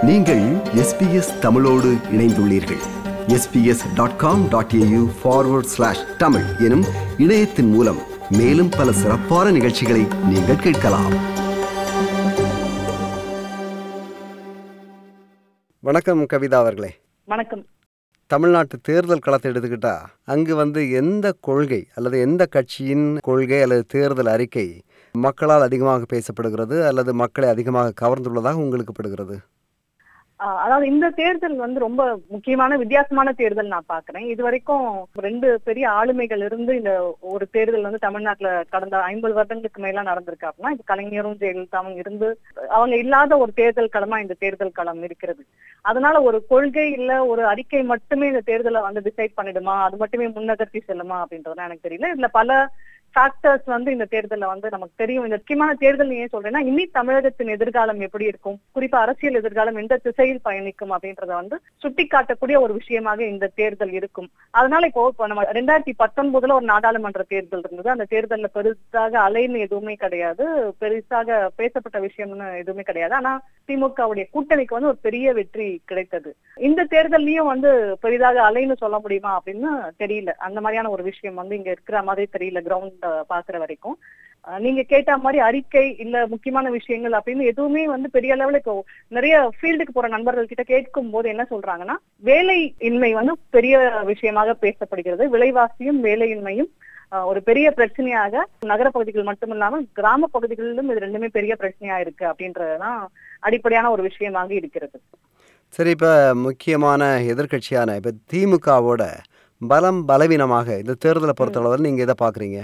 நீங்கள் எஸ்பிஎஸ் தமிழோடு இணைந்துள்ளீர்கள் SBS dot com dot AU forward slash Tamil எனும் இணையத்தின் மூலம் மேலும் பல சிறப்பான நிகழ்ச்சிகளை நீங்கள் கேட்கலாம் வணக்கம் கவிதா அவர்களே வணக்கம் தமிழ்நாட்டு தேர்தல் களத்தை எடுத்துக்கிட்டா அங்கு வந்து எந்த கொள்கை அல்லது எந்த கட்சியின் கொள்கை அல்லது தேர்தல் அறிக்கை மக்களால் அதிகமாக பேசப்படுகிறது அல்லது மக்களை அதிகமாக கவர்ந்துள்ளதாக உங்களுக்கு படுகிறது ஆஹ் அதாவது இந்த தேர்தல் வந்து ரொம்ப முக்கியமான வித்தியாசமான தேர்தல் நான் பாக்குறேன் இது வரைக்கும் ரெண்டு பெரிய ஆளுமைகள் இருந்து இந்த ஒரு தேர்தல் வந்து தமிழ்நாட்டுல கடந்த ஐம்பது வருடங்களுக்கு மேல நடந்திருக்கு அப்படின்னா இப்ப கலைஞரும் ஜெயலலிதாவும் இருந்து அவங்க இல்லாத ஒரு தேர்தல் களமா இந்த தேர்தல் களம் இருக்கிறது அதனால ஒரு கொள்கை இல்ல ஒரு அறிக்கை மட்டுமே இந்த தேர்தலை வந்து டிசைட் பண்ணிடுமா அது மட்டுமே முன்னகர்த்தி செல்லுமா அப்படின்றதுலாம் எனக்கு தெரியல இதுல பல ஃபேக்டர்ஸ் வந்து இந்த தேர்தல்ல வந்து நமக்கு தெரியும் இந்த முக்கியமான தேர்தல் ஏன் சொல்றேன்னா இனி தமிழகத்தின் எதிர்காலம் எப்படி இருக்கும் குறிப்பா அரசியல் எதிர்காலம் எந்த திசையில் பயணிக்கும் அப்படின்றத வந்து சுட்டி காட்டக்கூடிய ஒரு விஷயமாக இந்த தேர்தல் இருக்கும் அதனால இப்போ இப்போ நம்ம ரெண்டாயிரத்தி பத்தொன்பதுல ஒரு நாடாளுமன்ற தேர்தல் இருந்தது அந்த தேர்தல்ல பெருசாக அலைன்னு எதுவுமே கிடையாது பெருசாக பேசப்பட்ட விஷயம்னு எதுவுமே கிடையாது ஆனா திமுகவுடைய கூட்டணிக்கு வந்து ஒரு பெரிய வெற்றி கிடைத்தது இந்த தேர்தல்லையும் வந்து பெரிதாக அலைன்னு சொல்ல முடியுமா அப்படின்னு தெரியல அந்த மாதிரியான ஒரு விஷயம் வந்து இங்க இருக்கிற மாதிரி தெரியல கிரவுண்ட் பாக்குற வரைக்கும் அஹ் நீங்க கேட்ட மாதிரி அறிக்கை இல்ல முக்கியமான விஷயங்கள் அப்படின்னு எதுவுமே வந்து பெரிய அளவுல இப்போ நிறைய ஃபீல்டுக்கு போற நண்பர்கள் கிட்ட கேட்கும் போது என்ன சொல்றாங்கன்னா வேலை இன்மை வந்து பெரிய விஷயமாக பேசப்படுகிறது விலைவாசியும் வேலையின்மையும் அஹ் ஒரு பெரிய பிரச்சனையாக நகர பகுதிகள் மட்டும் இல்லாமல் கிராம பகுதிகளிலும் இது ரெண்டுமே பெரிய பிரச்சனையா இருக்கு அப்படின்றதுதான் அடிப்படையான ஒரு விஷயமாக இருக்கிறது சரி இப்போ முக்கியமான எதிர்க்கட்சியான இப்போ திமுகவோட பலம் பலவீனமாக இந்த தேர்தலை பொறுத்தளவில் நீங்கள் எதை பார்க்குறீங்க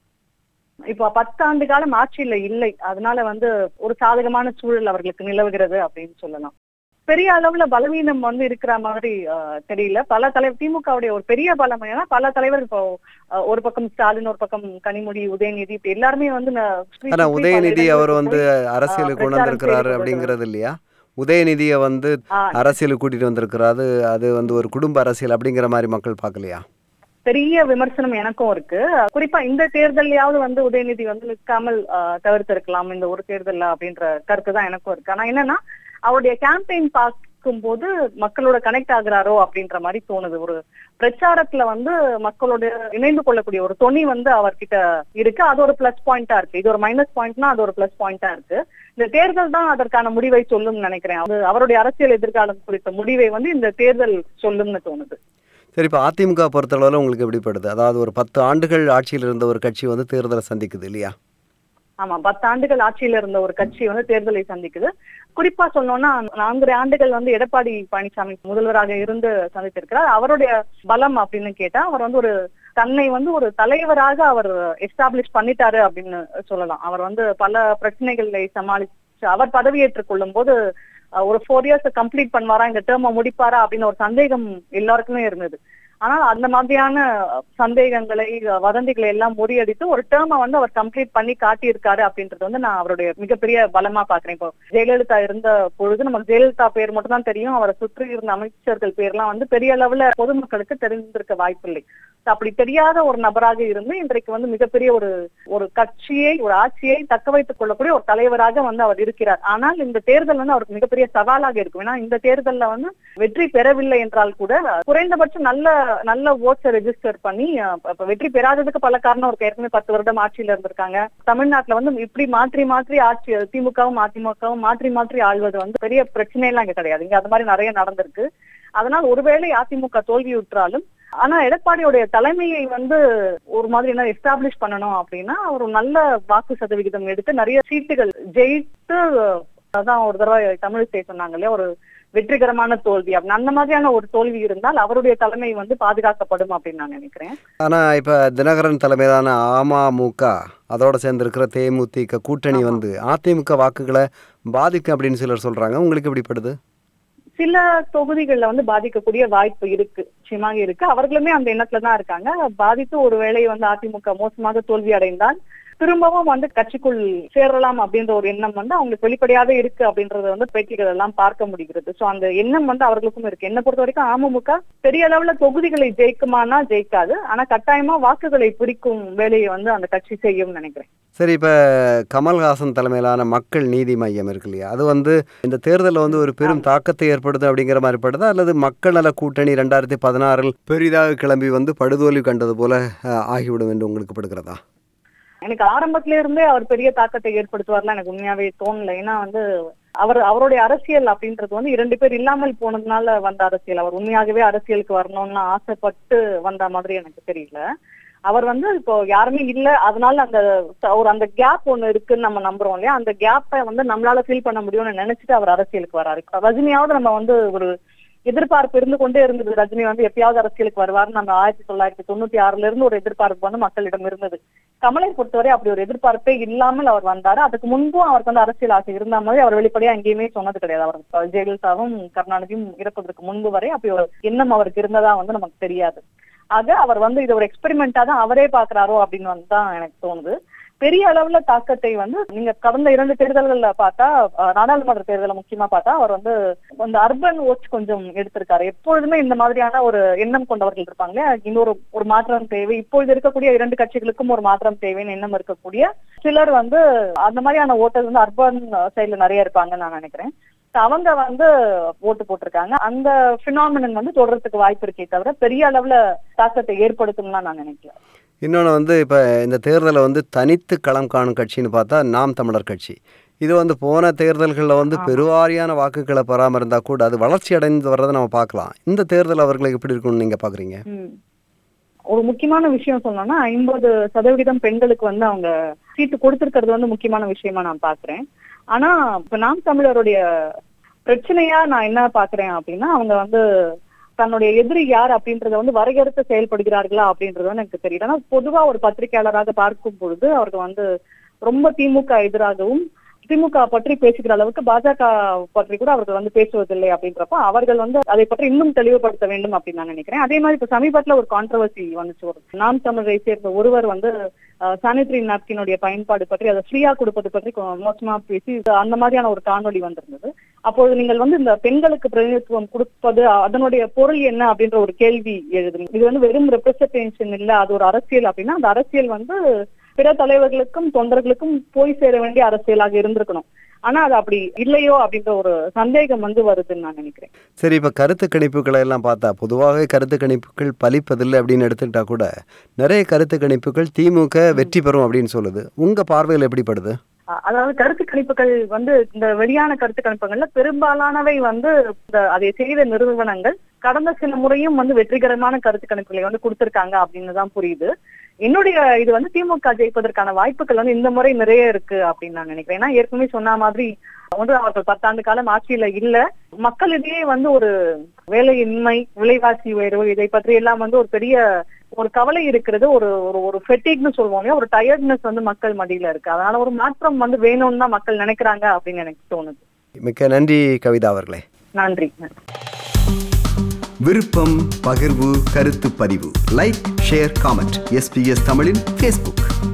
இப்போ பத்தாண்டு காலம் ஆட்சியில இல்லை அதனால வந்து ஒரு சாதகமான சூழல் அவர்களுக்கு நிலவுகிறது அப்படின்னு சொல்லலாம் பெரிய அளவுல பலவீனம் வந்து இருக்கிற மாதிரி ஆஹ், தெரியல பல தலைவர் திமுகவுடைய ஒரு பெரிய பலம் என்னன்னா பல தலைவர் இப்போ ஆஹ், ஒரு பக்கம் ஸ்டாலின் ஒரு பக்கம் கனிமொழி உதயநிதி இப்ப எல்லாருமே வந்து ந- சுற்றி ஆனால் சுற்றி பல உதயநிதி அவர் இடங்களுக்கு வந்து போய், அரசியலுக்கு கொண்டு பிரச்சாரம் வந்திருக்கிறாரு செய்து அப்படிங்கிறது இல்லையா உதயநிதியை வந்து ஆஹ், அரசியலுக்கு கூட்டிட்டு வந்திருக்கிறாரு அது வந்து ஒரு குடும்ப அரசியல் அப்படிங்கிற மாதிரி மக்கள் பார்க்கலையா பெரிய விமர்சனம் எனக்கும் இருக்கு குறிப்பா இந்த தேர்தலையாவது வந்து உதயநிதி வந்து நிற்காமல் ஆஹ், தவிர்த்திருக்கலாம் இந்த ஒரு தேர்தல்ல அப்படின்ற கருத்து தான் எனக்கும் இருக்கு ஆனா என்னன்னா அவருடைய கேம்பெயின் பார்க்கும்போது மக்களோட கனெக்ட் ஆகுறாரோ அப்படின்ற மாதிரி தோணுது ஒரு பிரச்சாரத்துல வந்து மக்களோட இணைந்து கொள்ளக்கூடிய ஒரு தொனி வந்து அவர்கிட்ட இருக்கு அது ஒரு பிளஸ் பாயிண்டா இருக்கு இது ஒரு மைனஸ் பாயிண்ட்னா அது ஒரு பிளஸ் பாயிண்டா இருக்கு இந்த தேர்தல் தான் அதற்கான முடிவை சொல்லும்னு நினைக்கிறேன் அது அவருடைய அரசியல் எதிர்காலம் குறித்த முடிவை வந்து இந்த தேர்தல் சொல்லும்னு தோணுது சரி இப்போ அதிமுக பொறுத்தளவில் உங்களுக்கு எப்படிப்படுது அதாவது ஒரு பத்து ஆண்டுகள் ஆட்சியில் இருந்த ஒரு கட்சி வந்து தேர்தலை சந்திக்குது இல்லையா ஆமா பத்தாண்டுகள் ஆட்சியில இருந்த ஒரு கட்சி வந்து தேர்தலை சந்திக்குது குறிப்பா சொன்னோம்னா நான்கு ஆண்டுகள் வந்து எடப்பாடி பழனிசாமி முதல்வராக இருந்து சந்தித்திருக்கிறார் அவருடைய பலம் அப்படின்னு கேட்டா அவர் வந்து ஒரு தன்னை வந்து ஒரு தலைவராக அவர் எஸ்டாப்ளிஷ் பண்ணிட்டாரு அப்படின்னு சொல்லலாம் அவர் வந்து பல பிரச்சனைகளை சமாளிச்சு அவர் பதவியேற்றுக் கொள்ளும் போது அஹ், ஒரு ஃபோர் இயர்ஸ் கம்ப்ளீட் பண்ணுவாரா இந்த டேர்மை முடிப்பாரா அப்படின்னு ஒரு சந்தேகம் எல்லாருக்குமே இருந்தது ஆனால் அந்த மாதிரியான சந்தேகங்களை வதந்திகளை எல்லாம் முறியடித்து ஒரு டேர்மை வந்து அவர் கம்ப்ளீட் பண்ணி காட்டியிருக்காரு அப்படின்றது வந்து நான் அவருடைய மிகப்பெரிய பலமா பாக்குறேன் இப்போ ஜெயலலிதா இருந்த பொழுது நமக்கு ஜெயலலிதா பேர் மட்டும் தான் தெரியும் அவரை சுற்றி இருந்த அமைச்சர்கள் பேர்லாம் வந்து பெரிய அளவுல பொதுமக்களுக்கு தெரிந்திருக்க வாய்ப்பில்லை அப்படி தெரியாத ஒரு நபராக இருந்து இன்றைக்கு வந்து மிகப்பெரிய ஒரு ஒரு கட்சியை ஒரு ஆட்சியை தக்க வைத்துக் கொள்ளக்கூடிய ஒரு தலைவராக வந்து அவர் இருக்கிறார் ஆனால் இந்த தேர்தல் வந்து அவருக்கு மிகப்பெரிய சவாலாக இருக்கும் ஏன்னா இந்த தேர்தல்ல வந்து வெற்றி பெறவில்லை என்றால் கூட குறைந்தபட்சம் நல்ல நல்ல ஓட்ஸை ரெஜிஸ்டர் பண்ணி அஹ், இப்ப வெற்றி பெறாததுக்கு பல காரணம் இருக்கு ஏற்கனவே பத்து வருடம் ஆட்சியில இருந்திருக்காங்க தமிழ்நாட்டுல வந்து இப்படி மாற்றி மாற்றி ஆட்சி திமுகவும் அதிமுகவும் மாற்றி மாற்றி ஆள்வது வந்து பெரிய பிரச்சனை எல்லாம் இங்க கிடையாது இங்க அது மாதிரி நிறைய நடந்திருக்கு அதனால் ஒருவேளை அதிமுக தோல்வியுற்றாலும் ஆனா எடப்பாடியுடைய தலைமையை வந்து ஒரு மாதிரி என்ன எஸ்டாப்ளிஷ் பண்ணணும் அப்படின்னா ஒரு நல்ல வாக்கு சதவிகிதம் எடுத்து நிறைய சீட்டுகள் ஜெயித்து அதான் ஒரு தடவை தமிழிசை சொன்னாங்க இல்லையா ஒரு வெற்றிகரமான தோல்வி அப்படின்னு அந்த மாதிரியான ஒரு தோல்வி இருந்தால் அவருடைய தலைமை வந்து பாதுகாக்கப்படும் அப்படின்னு நான் நினைக்கிறேன் ஆனால் இப்போ தினகரன் தலைமையிலான அமமுக அதோட சேர்ந்திருக்கிற தேமுதிக கூட்டணி ஆமா. வந்து அதிமுக வாக்குகளை பாதிக்கும் அப்படின்னு சிலர் சொல்றாங்க உங்களுக்கு எப்படிப்படுது சில தொகுதிகள்ல வந்து பாதிக்கக்கூடிய வாய்ப்பு இருக்கு நிச்சயமாக இருக்கு அவர்களுமே அந்த எண்ணத்துல தான் இருக்காங்க பாதித்து ஒருவேளை வந்து அதிமுக மோசமாக தோல்வி அடைந்தால் திரும்பவும் வந்து கட்சிக்குள் சேரலாம் அப்படின்ற ஒரு எண்ணம் வந்து அவங்களுக்கு வெளிப்படையாக இருக்கு அப்படின்றத வந்து பேட்டிகள் எல்லாம் பார்க்க முடிகிறது சோ அந்த எண்ணம் வந்து அவர்களுக்கும் இருக்கு என்ன பொறுத்த வரைக்கும் அமமுக பெரிய அளவுல தொகுதிகளை ஜெயிக்குமானா ஜெயிக்காது ஆனா கட்டாயமா வாக்குகளை பிரிக்கும் வேலையை வந்து அந்த கட்சி செய்யும் நினைக்கிறேன் சரி இப்போ கமல்ஹாசன் தலைமையிலான மக்கள் நீதி மையம் இருக்கு இல்லையா அது வந்து இந்த தேர்தலில் வந்து ஒரு பெரும் தாக்கத்தை ஏற்படுது அப்படிங்கிற மாதிரி படுதா அல்லது மக்கள் நல கூட்டணி ரெண்டாயிரத்தி பதினாறில் பெரிதாக கிளம்பி வந்து படுதோல்வி கண்டது போல அஹ், ஆகிவிடும் என்று உங்களுக்கு படுகிறதா எனக்கு ஆரம்பத்துல இருந்தே அவர் பெரிய தாக்கத்தை ஏற்படுத்துவார்லாம் எனக்கு உண்மையாவே தோணல ஏன்னா வந்து அவர் அவருடைய அரசியல் அப்படின்றது வந்து இரண்டு பேர் இல்லாமல் போனதுனால வந்த அரசியல் அவர் உண்மையாகவே அரசியலுக்கு வரணும்னு ஆசைப்பட்டு வந்த மாதிரி எனக்கு தெரியல அவர் வந்து இப்போ யாருமே இல்ல அதனால அந்த ஒரு அந்த கேப் ஒண்ணு இருக்குன்னு நம்ம நம்புறோம் இல்லையா அந்த கேப்பை வந்து நம்மளால ஃபீல் பண்ண முடியும்னு நினைச்சிட்டு அவர் அரசியலுக்கு வராரு ரஜினியாவது நம்ம வந்து ஒரு எதிர்பார்ப்பு இருந்து கொண்டே இருந்தது ரஜினி வந்து எப்பயாவது அரசியலுக்கு வருவார்னு நம்ம ஆயிரத்தி தொள்ளாயிரத்தி தொண்ணூத்தி ஆறுல இருந்து ஒரு எதிர்பார்ப்பு வந்து மக்களிடம் இருந்தது கமலை பொறுத்தவரை அப்படி ஒரு எதிர்பார்ப்பே இல்லாமல் அவர் வந்தாரு அதுக்கு முன்பும் அவருக்கு வந்து அரசியல் ஆசை இருந்த மாதிரி அவர் வெளிப்படையா எங்கேயுமே சொன்னது கிடையாது அவர் ஜெயலலிதாவும் கருணாநிதியும் இறப்பதற்கு முன்பு வரை அப்படி ஒரு எண்ணம் அவருக்கு இருந்ததா வந்து நமக்கு தெரியாது ஆக அவர் வந்து இது ஒரு எக்ஸ்பெரிமெண்டா தான் அவரே பாக்குறாரோ அப்படின்னு வந்து தான் எனக்கு தோணுது பெரிய அளவுல தாக்கத்தை வந்து நீங்க கடந்த இரண்டு தேர்தல்கள்ல பார்த்தா அஹ், நாடாளுமன்ற தேர்தலை முக்கியமா பார்த்தா அவர் வந்து அந்த அர்பன் ஓட்ஸ் கொஞ்சம் எடுத்திருக்காரு எப்பொழுதுமே இந்த மாதிரியான ஒரு எண்ணம் கொண்டவர்கள் இருப்பாங்க இல்லையா? இன்னொரு ஒரு மாற்றம் தேவை இப்பொழுது இருக்கக்கூடிய இரண்டு கட்சிகளுக்கும் ஒரு மாற்றம் தேவைன்னு எண்ணம் இருக்கக்கூடிய சிலர் வந்து அந்த மாதிரியான ஓட்டர் வந்து அர்பன் சைடுல நிறைய இருப்பாங்கன்னு நான் நினைக்கிறேன் So, அவங்க வந்து ஓட்டு போட்டிருக்காங்க அந்த பினாமினன் வந்து தொடர்றதுக்கு வாய்ப்பு இருக்கே தவிர பெரிய அளவுல தாக்கத்தை ஏற்படுத்தும்னா நான் நினைக்கல இன்னொன்று வந்து இப்போ இந்த தேர்தலை வந்து தனித்து களம் காணும் கட்சின்னு பார்த்தா நாம் தமிழர் கட்சி இது வந்து போன தேர்தல்களில் வந்து ஆமா. பெருவாரியான வாக்குகளை பெறாமல் இருந்தால் கூட அது வளர்ச்சி அடைந்து வர்றதை நம்ம பார்க்கலாம் இந்த தேர்தல் அவர்களுக்கு எப்படி இருக்கும்னு நீங்கள் பார்க்குறீங்க ம். ஒரு முக்கியமான விஷயம் சொன்னோம்னா ஐம்பது சதவிகிதம் பெண்களுக்கு வந்து அவங்க சீட்டு கொடுத்திருக்கிறது வந்து முக்கியமான விஷயமா நான் பாக்குறேன் ஆனா இப்ப நாம் தமிழருடைய பிரச்சனையா நான் என்ன பாக்குறேன் அப்படின்னா அவங்க வந்து தன்னுடைய எதிரி யார் அப்படின்றத வந்து வரையறுத்து செயல்படுகிறார்களா அப்படின்றது வந்து எனக்கு தெரியல ஆனா பொதுவா ஒரு பத்திரிகையாளராக பார்க்கும் பொழுது அவர்கள் வந்து ரொம்ப திமுக எதிராகவும் திமுக பற்றி பேசுகிற அளவுக்கு பாஜக பற்றி கூட அவர்கள் வந்து பேசுவதில்லை அப்படின்றப்ப அவர்கள் வந்து அதை பற்றி இன்னும் தெளிவுபடுத்த வேண்டும் அப்படின்னு நான் நினைக்கிறேன் அதே மாதிரி இப்ப சமீபத்துல ஒரு கான்ட்ரவர்சி வந்துச்சு ஒரு நாம் தமிழரை சேர்ந்த ஒருவர் வந்து சானிட்டரி நாப்கினுடைய பயன்பாடு பற்றி அதை ஃப்ரீயா கொடுப்பது பற்றி கொ- மோசமா பேசி இது அந்த மாதிரியான ஒரு காணொளி வந்திருந்தது அப்போது நீங்கள் வந்து இந்த பெண்களுக்கு பிரதிநிதித்துவம் கொடுப்பது அதனுடைய பொருள் என்ன அப்படின்ற ஒரு கேள்வி எழுதுறீங்க இது வந்து வெறும் ரெப்ரசன்டேஷன் இல்ல அது ஒரு அரசியல் அப்படின்னா அந்த அரசியல் வந்து பிற தலைவர்களுக்கும் தொண்டர்களுக்கும் போய் சேர வேண்டிய அரசியலாக இருந்திருக்கணும் ஆனா அது அப்படி இல்லையோ அப்படின்ற ஒரு சந்தேகம் வந்து வருதுன்னு நான் நினைக்கிறேன் சரி இப்போ கருத்து கணிப்புகளை எல்லாம் பார்த்தா பொதுவாகவே கருத்து கணிப்புகள் பலிப்பதில்லை அப்படின்னு எடுத்துக்கிட்டா கூட நிறைய கருத்து கணிப்புகள் திமுக வெற்றி பெறும் அப்படின்னு சொல்லுது உங்கள் பார்வையில் எப்படிப்படுது அ- அதாவது கருத்து கணிப்புகள் வந்து இந்த வெளியான கருத்து கணிப்புகள்ல பெரும்பாலானவை வந்து இந்த அதை செய்த நிறுவனங்கள் கடந்த சில முறையும் வந்து வெற்றிகரமான கருத்து கணிப்புகளை வந்து கொடுத்திருக்காங்க அப்படின்னு தான் புரியுது என்னுடைய இது வந்து திமுக ஜெயிப்பதற்கான வாய்ப்புகள் வந்து இந்த முறை நிறைய இருக்கு அப்படின்னு நான் நினைக்கிறேன் ஏன்னா ஏற்கனவே சொன்ன மாதிரி வந்து அவர்கள் பத்தாண்டு காலம் ஆட்சியில இல்ல மக்களிடையே வந்து ஒரு வேலையின்மை விலைவாசி உயர்வு இதை பற்றி எல்லாம் வந்து ஒரு பெரிய ஒரு கவலை இருக்கிறது ஒரு ஒரு ஒரு ஃபெட்டிக்னு சொல்லுவோம் இல்லையா ஒரு டயர்ட்னஸ் வந்து மக்கள் மடியில இருக்கு அதனால ஒரு மாற்றம் வந்து வேணும்னு தான் மக்கள் நினைக்கிறாங்க அப்படின்னு எனக்கு தோணுது மிக்க நன்றி கவிதா அவர்களே நன்றி விருப்பம் பகிர்வு கருத்து பதிவு லைக் ஷேர் காமெண்ட் எஸ்பிஎஸ் தமிழின் ஃபேஸ்புக்